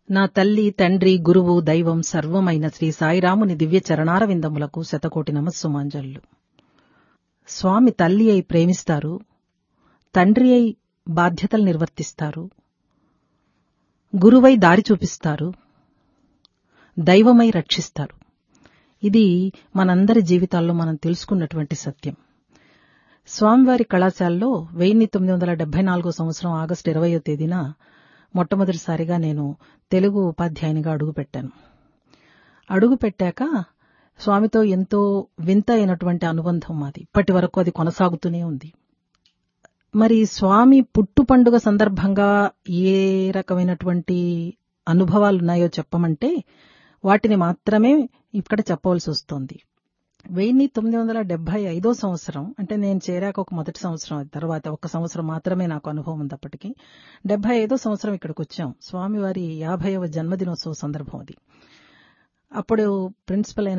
నా తల్లి తండ్రి గురువు దైవం సర్వమైన శ్రీ సాయిరాముని దివ్య చరణారవిందములకు శతకోటి నమస్సుమాంజల్లు స్వామి తల్లి అయి ప్రేమిస్తారు తండ్రి అయి బాధ్యతలు నిర్వర్తిస్తారు గురువై దారి చూపిస్తారు దైవమై రక్షిస్తారు ఇది మనందరి జీవితాల్లో మనం తెలుసుకున్నటువంటి సత్యం స్వామివారి కళాశాలలో వెయ్యి తొమ్మిది వందల డెబ్బై నాలుగో సంవత్సరం ఆగస్టు ఇరవయో తేదీన మొట్టమొదటిసారిగా నేను తెలుగు ఉపాధ్యాయునిగా అడుగుపెట్టాను అడుగుపెట్టాక స్వామితో ఎంతో వింత అయినటువంటి అనుబంధం మాది ఇప్పటి వరకు అది కొనసాగుతూనే ఉంది మరి స్వామి పుట్టు పండుగ సందర్భంగా ఏ రకమైనటువంటి అనుభవాలు ఉన్నాయో చెప్పమంటే వాటిని మాత్రమే ఇక్కడ చెప్పవలసి వస్తోంది వెయ్యి తొమ్మిది వందల డెబ్బై ఐదో సంవత్సరం అంటే నేను చేరాక ఒక మొదటి సంవత్సరం తర్వాత ఒక సంవత్సరం మాత్రమే నాకు అనుభవం ఉంది అప్పటికి డెబ్బై ఐదో సంవత్సరం ఇక్కడికి వచ్చాం స్వామివారి యాభైవ జన్మదినోత్సవ సందర్భం అది అప్పుడు ప్రిన్సిపల్ అయిన